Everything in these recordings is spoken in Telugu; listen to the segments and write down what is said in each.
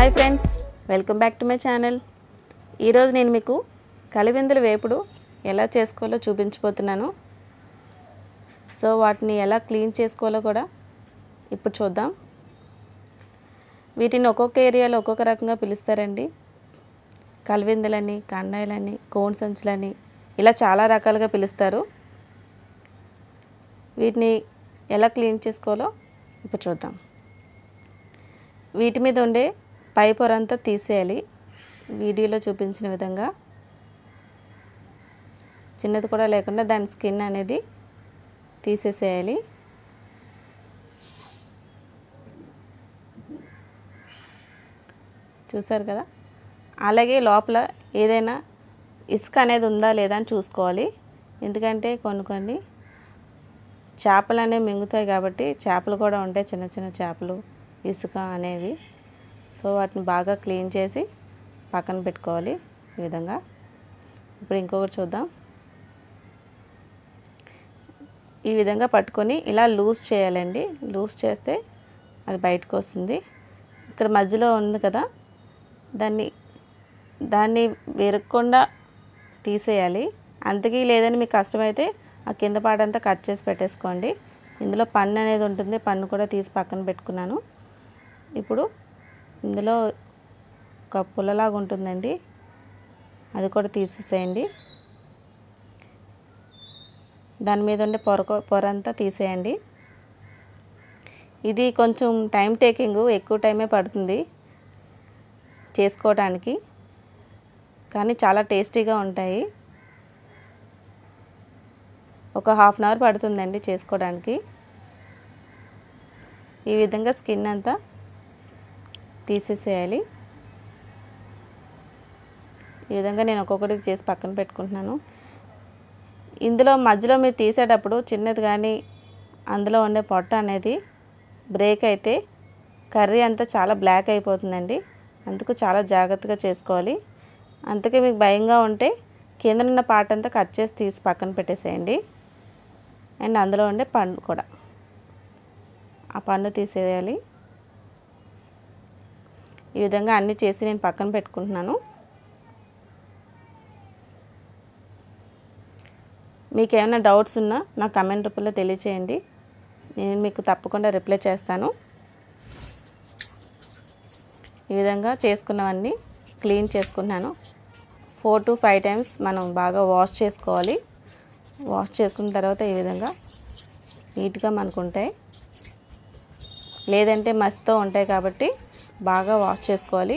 hi friends welcome back to my channel ఈరోజు నేను మీకు కలివిందుల వేపుడు ఎలా చేసుకోవాలో చూపించబోతున్నాను సో వాటిని ఎలా క్లీన్ చేసుకోవాలో కూడా ఇప్పుడు చూద్దాం వీటిని ఒక్కొక్క ఏరియాలో ఒక్కొక్క రకంగా పిలుస్తారండి కలివిందులని కండాయిలని కోన్ సంచులని ఇలా చాలా రకాలుగా పిలుస్తారు వీటిని ఎలా క్లీన్ చేసుకోవాలో ఇప్పుడు చూద్దాం వీటి మీద ఉండే పై పొర అంతా తీసేయాలి వీడియోలో చూపించిన విధంగా చిన్నది కూడా లేకుండా దాని స్కిన్ అనేది తీసేసేయాలి చూసారు కదా అలాగే లోపల ఏదైనా ఇసుక అనేది ఉందా లేదా అని చూసుకోవాలి ఎందుకంటే కొన్ని కొన్ని చేపలు అనేవి మింగుతాయి కాబట్టి చేపలు కూడా ఉంటాయి చిన్న చిన్న చేపలు ఇసుక అనేవి సో వాటిని బాగా క్లీన్ చేసి పక్కన పెట్టుకోవాలి ఈ విధంగా ఇప్పుడు ఇంకొకటి చూద్దాం ఈ విధంగా పట్టుకొని ఇలా లూజ్ చేయాలండి లూజ్ చేస్తే అది బయటకు వస్తుంది ఇక్కడ మధ్యలో ఉంది కదా దాన్ని దాన్ని విరగకుండా తీసేయాలి అంతకీ లేదని మీకు కష్టమైతే ఆ కింద పాటంతా కట్ చేసి పెట్టేసుకోండి ఇందులో పన్ను అనేది ఉంటుంది పన్ను కూడా తీసి పక్కన పెట్టుకున్నాను ఇప్పుడు ఇందులో ఒక పుల్లలాగా ఉంటుందండి అది కూడా తీసేసేయండి దాని మీద ఉండే పొర పొర అంతా తీసేయండి ఇది కొంచెం టైం టేకింగ్ ఎక్కువ టైమే పడుతుంది చేసుకోవడానికి కానీ చాలా టేస్టీగా ఉంటాయి ఒక హాఫ్ అన్ అవర్ పడుతుందండి చేసుకోవడానికి ఈ విధంగా స్కిన్ అంతా తీసేసేయాలి ఈ విధంగా నేను ఒక్కొక్కటి చేసి పక్కన పెట్టుకుంటున్నాను ఇందులో మధ్యలో మీరు తీసేటప్పుడు చిన్నది కానీ అందులో ఉండే పొట్ట అనేది బ్రేక్ అయితే కర్రీ అంతా చాలా బ్లాక్ అయిపోతుందండి అందుకు చాలా జాగ్రత్తగా చేసుకోవాలి అందుకే మీకు భయంగా ఉంటే కింద ఉన్న పార్ట్ అంతా కట్ చేసి తీసి పక్కన పెట్టేసేయండి అండ్ అందులో ఉండే పన్ను కూడా ఆ పన్ను తీసేయాలి ఈ విధంగా అన్నీ చేసి నేను పక్కన పెట్టుకుంటున్నాను మీకు ఏమైనా డౌట్స్ ఉన్నా నా కమెంట్ రూపంలో తెలియచేయండి నేను మీకు తప్పకుండా రిప్లై చేస్తాను ఈ విధంగా చేసుకున్నవన్నీ క్లీన్ చేసుకున్నాను ఫోర్ టు ఫైవ్ టైమ్స్ మనం బాగా వాష్ చేసుకోవాలి వాష్ చేసుకున్న తర్వాత ఈ విధంగా నీట్గా మనకు ఉంటాయి లేదంటే మసితో ఉంటాయి కాబట్టి బాగా వాష్ చేసుకోవాలి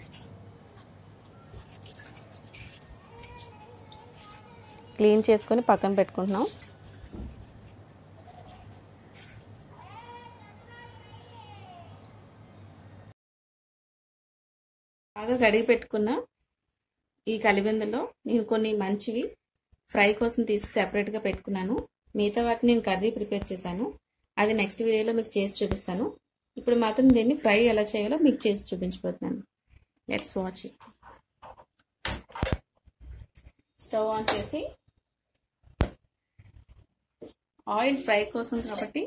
క్లీన్ చేసుకొని పక్కన పెట్టుకుంటున్నాం బాగా కడిగి పెట్టుకున్న ఈ కలిబిందలో నేను కొన్ని మంచివి ఫ్రై కోసం తీసి సెపరేట్గా పెట్టుకున్నాను మిగతా వాటిని నేను కర్రీ ప్రిపేర్ చేశాను అది నెక్స్ట్ వీడియోలో మీకు చేసి చూపిస్తాను ఇప్పుడు మాత్రం దీన్ని ఫ్రై ఎలా చేయాలో మీకు చేసి చూపించబోతున్నాను let's watch it stove on చేసి ఆయిల్ ఫ్రై కోసం కాబట్టి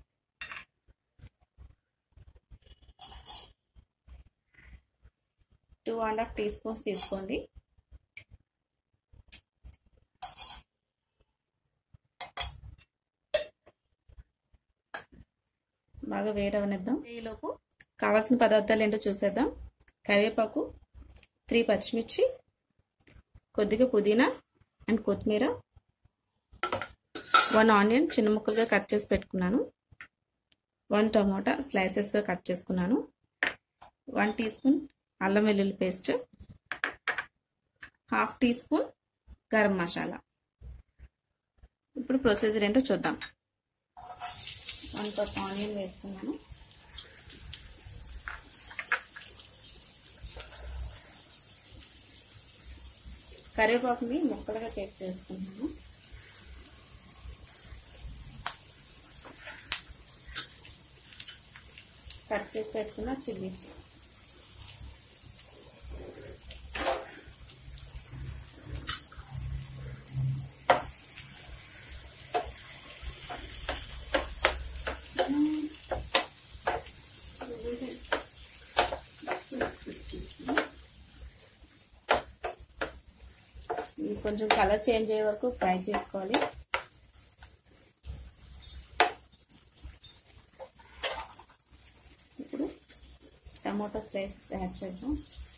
two and half teaspoons తీసుకోండి బాగా వేడవనిద్దాం ఈలోపు కావాల్సిన పదార్థాలు ఏంటో చూసేద్దాం కరివేపాకు త్రీ పచ్చిమిర్చి కొద్దిగా పుదీనా అండ్ కొత్తిమీర వన్ ఆనియన్ చిన్న ముక్కలుగా కట్ చేసి పెట్టుకున్నాను వన్ టమాటా స్లైసెస్గా కట్ చేసుకున్నాను వన్ టీ స్పూన్ అల్లం వెల్లుల్లి paste half teaspoon garam masala ఇప్పుడు ప్రొసీజర్ ఏంటో చూద్దాం వన్ కప్ ఆనియన్ వేసుకున్నాను కరివేపాకుని ముక్కలుగా చేసి వేసుకున్నాను కట్ చేసి పెట్టుకున్న చిల్లీ కొంచెం కలర్ చేంజ్ అయ్యే వరకు ఫ్రై చేసుకోవాలి ఇప్పుడు టమాటో స్లైస్ యాడ్ చేద్దాం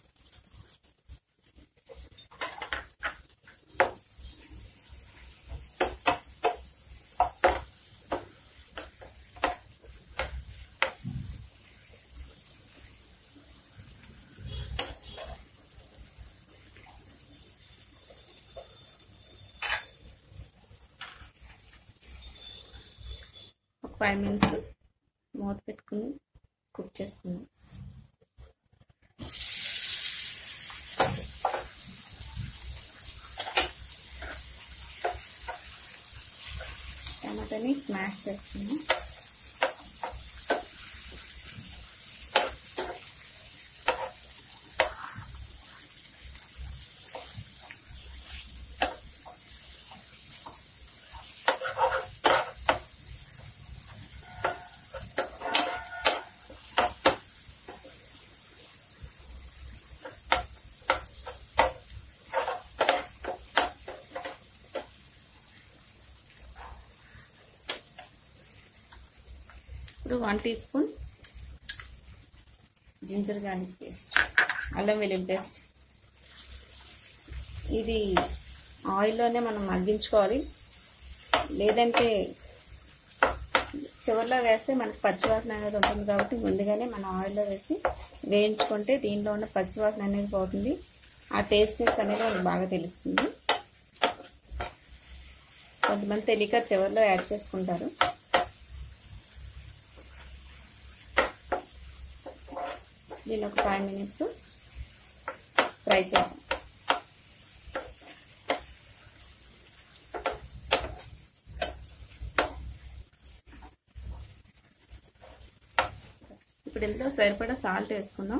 ఒక ఫైవ్ మినిట్స్ మూత పెట్టుకుని కుక్ చేసుకుందాం టమాటాని స్మాష్ చేస్తున్నాం ఇప్పుడు one teaspoon ginger garlic paste అల్లం వెల్లుల్లి పేస్ట్ ఇది ఆయిల్లోనే మనం మగ్గించుకోవాలి లేదంటే చివరిలో వేస్తే మనకు పచ్చివాసన అనేది ఉంటుంది కాబట్టి ముందుగానే మనం ఆయిల్లో వేసి వేయించుకుంటే దీనిలో ఉన్న పచ్చివాసన అనేది పోతుంది ఆ టేస్ట్నెస్ అనేది మనకు బాగా తెలుస్తుంది కొంతమంది తెలియక చివరిలో యాడ్ చేసుకుంటారు దీన్ని ఒక ఫైవ్ మినిట్స్ ఫ్రై చేద్దాం ఇప్పుడు ఇందులో సరిపడా సాల్ట్ వేసుకుందాం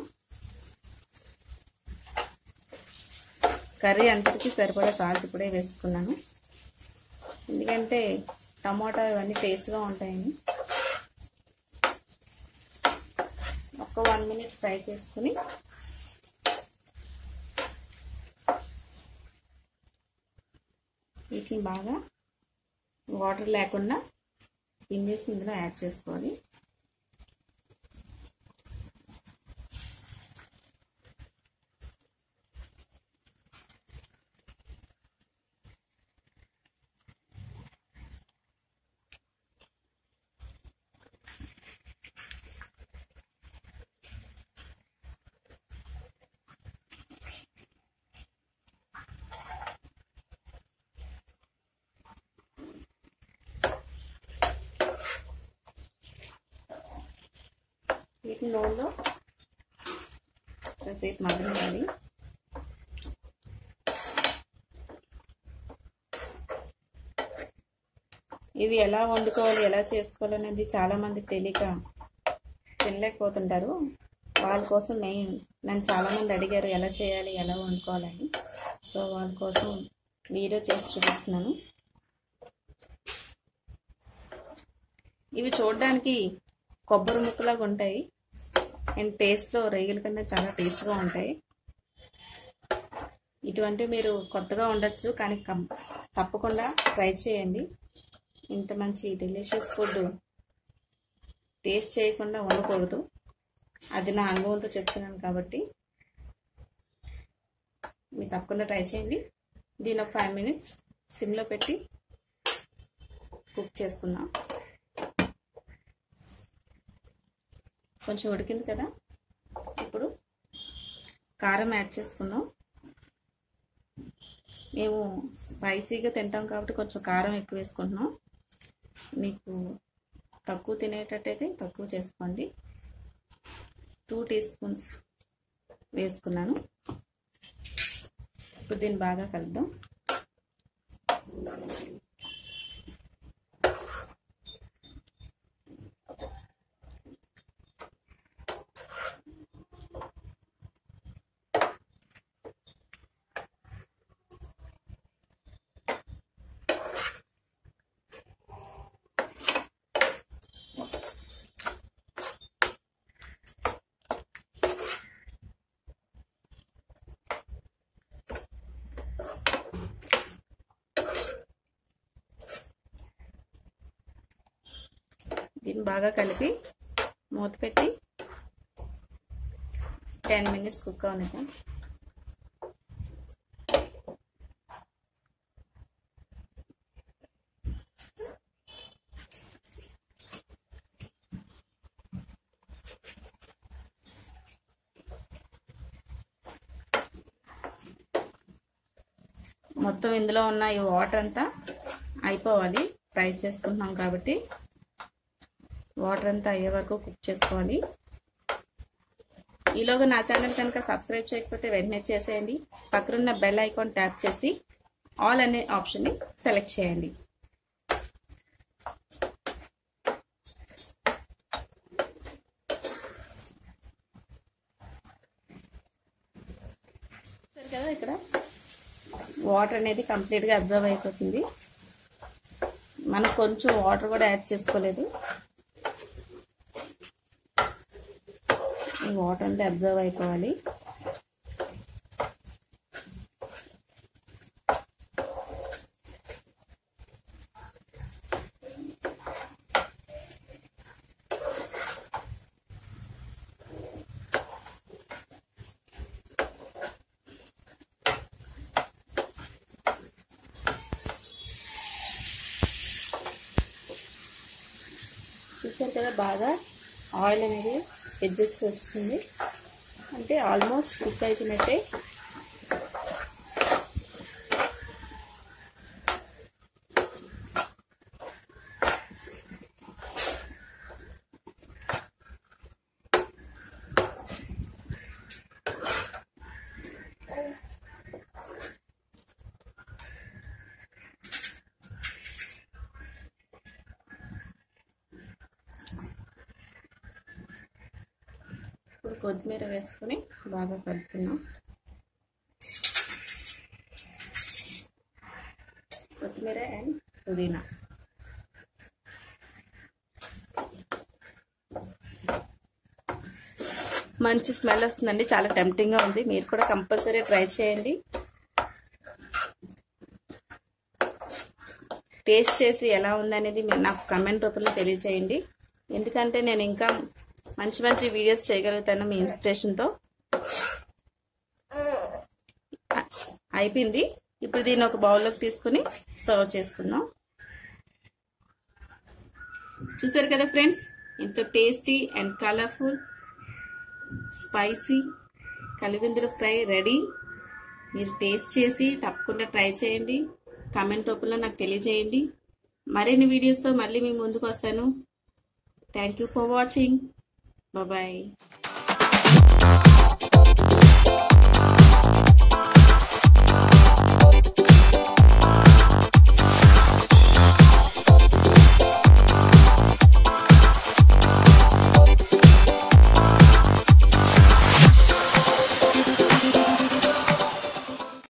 కర్రీ అంతటికి సరిపడా సాల్ట్ ఇప్పుడే వేసుకున్నాను ఎందుకంటే టమాటా ఇవన్నీ టేస్ట్గా ఉంటాయని ఒక వన్ మినిట్ ఫ్రై చేసుకుని వీటిని బాగా వాటర్ లేకుండా పింజేసి ఇందులో యాడ్ చేసుకోవాలి వీటిని నూనెలో కాసేపు మగ్గనివ్వాలి ఇవి ఎలా వండుకోవాలి ఎలా చేసుకోవాలి అనేది చాలా మంది తెలియక తినలేకపోతుంటారు వాళ్ళ కోసం నేను నన్ను చాలా మంది అడిగారు ఎలా చేయాలి ఎలా వండుకోవాలని సో వాళ్ళ కోసం వీడియో చేసి చూపిస్తున్నాను ఇవి చూడడానికి కొబ్బరి ముక్కలాగా ఉంటాయి అండ్ టేస్ట్లో రొయ్యల కన్నా చాలా టేస్ట్గా ఉంటాయి ఇటువంటి మీరు కొత్తగా ఉండొచ్చు కానీ తప్పకుండా ట్రై చేయండి ఇంత మంచి డెలిషియస్ ఫుడ్ టేస్ట్ చేయకుండా ఉండకూడదు అది నా అనుభవంతో చెప్తున్నాను కాబట్టి మీరు తప్పకుండా ట్రై చేయండి దీని ఒక ఫైవ్ మినిట్స్ సిమ్లో పెట్టి కుక్ చేసుకుందాం కొంచెం ఉడికింది కదా ఇప్పుడు కారం యాడ్ చేసుకుందాం మేము స్పైసీగా తింటాం కాబట్టి కొంచెం కారం ఎక్కువ వేసుకుంటున్నాం మీకు తక్కువ తినేటట్టయితే తక్కువ చేసుకోండి టూ టీ స్పూన్స్ వేసుకున్నాను ఇప్పుడు దీన్ని బాగా కలుద్దాం దీన్ని బాగా కలిపి మూత పెట్టి టెన్ మినిట్స్ కుక్ అవనిద్దాం మొత్తం ఇందులో ఉన్న ఈ వాటర్ అంతా అయిపోవాలి ఫ్రై చేసుకుంటున్నాం కాబట్టి వాటర్ అంతా అయ్యే వరకు కుక్ చేసుకోవాలి ఈలోగా నా ఛానల్ కనుక సబ్స్క్రైబ్ చేయకపోతే వెంటనే చేసేయండి పక్కనున్న బెల్ ఐకాన్ ట్యాప్ చేసి ఆల్ అనే ఆప్షన్ని సెలెక్ట్ చేయండి సరే కదా ఇక్కడ వాటర్ అనేది కంప్లీట్గా అబ్జర్వ్ అయిపోతుంది మనం కొంచెం వాటర్ కూడా యాడ్ చేసుకోలేదు ఈ వాటర్ అంతా అబ్జర్వ్ అయిపోవాలి చూసారు కదా బాగా ఆయిల్ అనేది ఎడ్జెస్ వస్తుంది అంటే ఆల్మోస్ట్ కుక్ అయిపోయినట్టే ఇప్పుడు కొత్తిమీర వేసుకొని బాగా కలుపుకున్నాం కొత్తిమీర అండ్ పుదీనా మంచి స్మెల్ వస్తుందండి చాలా టెంప్టింగ్గా ఉంది మీరు కూడా కంపల్సరీ ట్రై చేయండి టేస్ట్ చేసి ఎలా ఉందనేది మీరు నాకు కమెంట్ రూపంలో తెలియచేయండి ఎందుకంటే నేను ఇంకా మంచి మంచి వీడియోస్ చేయగలుగుతాను మీ ఇన్స్పిరేషన్తో అయిపోయింది ఇప్పుడు దీన్ని ఒక బౌల్లోకి తీసుకుని సర్వ్ చేసుకుందాం చూసారు కదా ఫ్రెండ్స్ ఎంతో టేస్టీ అండ్ కలర్ఫుల్ స్పైసీ కలివిందులు ఫ్రై రెడీ మీరు టేస్ట్ చేసి తప్పకుండా ట్రై చేయండి కామెంట్ రూపంలో నాకు తెలియజేయండి మరిన్ని వీడియోస్తో మళ్ళీ మీ ముందుకు వస్తాను thank you for watching bye